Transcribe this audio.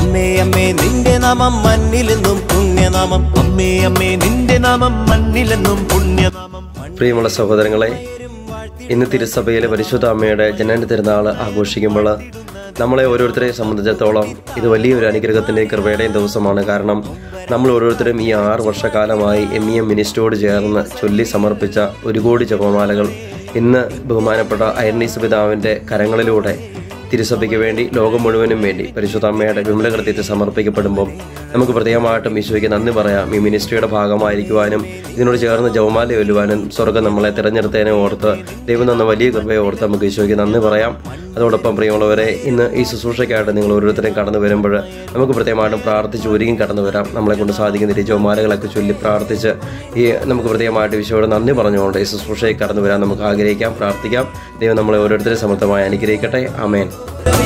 അമ്മേ അമ്മേ നിന്റെ നാമം മണ്ണിലെന്നും പുണ്യനാമം അമ്മേ അമ്മേ നിന്റെ നാമം മണ്ണിലെന്നും പുണ്യനാമം പ്രിയമുള്ള സഹോദരങ്ങളെ ഇന്ന് തിരുസഭയിലെ പരിശുദ്ധ അമ്മയുടെ ജനന തിരുനാൾ ആഘോഷിക്കുമ്പോൾ നമ്മളെ ഓരോരുത്തരെ സംബന്ധിച്ചിടത്തോളം ഇത് വലിയൊരു അനുഗ്രഹത്തിൻ്റെയും കൃപയുടെയും ദിവസമാണ് കാരണം നമ്മൾ ഓരോരുത്തരും ഈ ആറ് വർഷക്കാലമായി എം ഇ എം മിനിസ്റ്റോട് ചേർന്ന് ചൊല്ലി സമർപ്പിച്ച ഒരു കോടി ജപമാലകൾ ഇന്ന് ബഹുമാനപ്പെട്ട അയർണീസ് പിതാവിൻ്റെ കരങ്ങളിലൂടെ തിരുസഭയ്ക്ക് വേണ്ടി ലോകം മുഴുവനും വേണ്ടി പരിശുദ്ധ അമ്മയുടെ വിമലകൃത്യത്തിൽ സമർപ്പിക്കപ്പെടുമ്പോൾ നമുക്ക് പ്രത്യേകമായിട്ടും ഈശോയ്ക്ക് നന്ദി പറയാം ഈ മിനിസ്ട്രിയുടെ ഭാഗമായിരിക്കുവാനും ഇതിനോട് ചേർന്ന് ജവമാല ചൊല്ലുവാനും സ്വർഗ്ഗം നമ്മളെ തിരഞ്ഞെടുത്തതിനെ ഓർത്ത് ദൈവം തന്ന വലിയ കൃപയെ ഓർത്ത് നമുക്ക് ഈശോയ്ക്ക് നന്ദി പറയാം അതോടൊപ്പം പ്രിയമുള്ളവരെ ഇന്ന് ഈ ശുശ്രൂഷയ്ക്കായിട്ട് നിങ്ങൾ ഓരോരുത്തരെയും കടന്നു വരുമ്പോൾ നമുക്ക് പ്രത്യേകമായിട്ടും പ്രാർത്ഥിച്ച് ഒരുങ്ങി കടന്നു വരാം നമ്മളെ കൊണ്ട് സാധിക്കുന്ന ഈ ജവമാലകളൊക്കെ ചൊല്ലി പ്രാർത്ഥിച്ച് ഈ നമുക്ക് പ്രത്യേകമായിട്ട് ഈശോയോട് നന്ദി പറഞ്ഞുകൊണ്ട് ഈ ശുശ്രൂഷയിൽ കടന്നു വരാൻ നമുക്ക് ആഗ്രഹിക്കാം പ്രാർത്ഥിക്കാം ദൈവം നമ്മളെ ഓരോരുത്തരെയും സമർത്ഥമായി അനുഗ്രഹിക്കട്ടെ അമേൻ